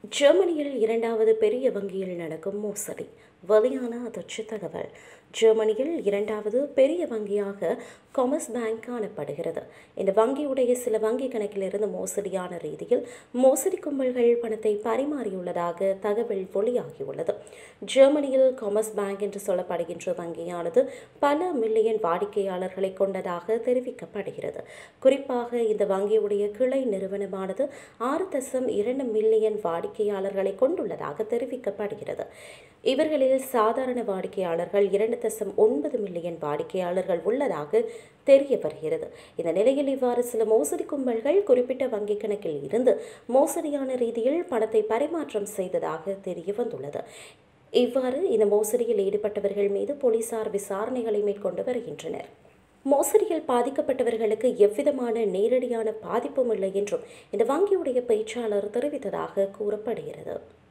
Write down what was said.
ஜெர்மனியில் இரண்டாவது பெரிய வங்கியில் நடக்கும் மோசடி வெளியான அதிர்ச்சி தகவல் ஜெர்மனியில் இரண்டாவது பெரிய வங்கியாக காமர்ஸ் பேங்க் காணப்படுகிறது இந்த வங்கியுடைய சில வங்கி கணக்கிலிருந்து மோசடியான ரீதியில் மோசடி கும்பல்கள் பணத்தை பரிமாறியுள்ளதாக தகவல் வெளியாகியுள்ளது ஜெர்மனியில் காமர்ஸ் பேங்க் என்று சொல்லப்படுகின்ற வங்கியானது பல மில்லியன் வாடிக்கையாளர்களை கொண்டதாக தெரிவிக்கப்படுகிறது குறிப்பாக இந்த வங்கியுடைய கிளை நிறுவனமானது ஆறு தசம் இரண்டு மில்லியன் வாடிக்கையாளர்களை கொண்டுள்ளதாக தெரிவிக்கப்படுகிறது இவர்களில் சாதாரண வாடிக்கையாளர்கள் இரண்டு தசம் ஒன்பது மில்லியன் வாடிக்கையாளர்கள் உள்ளதாக தெரிய வருகிறது இந்த நிலையில் இவ்வாறு சில மோசடி கும்பல்கள் குறிப்பிட்ட வங்கிக் கணக்கில் இருந்து மோசடியான ரீதியில் பணத்தை பரிமாற்றம் செய்ததாக தெரிய வந்துள்ளது இவ்வாறு இந்த மோசடியில் ஈடுபட்டவர்கள் மீது போலீசார் விசாரணைகளை மேற்கொண்டு வருகின்றனர் மோசடியில் பாதிக்கப்பட்டவர்களுக்கு எவ்விதமான நேரடியான பாதிப்பும் இல்லை என்றும் இந்த வங்கியுடைய பேச்சாளர் தெரிவித்ததாக கூறப்படுகிறது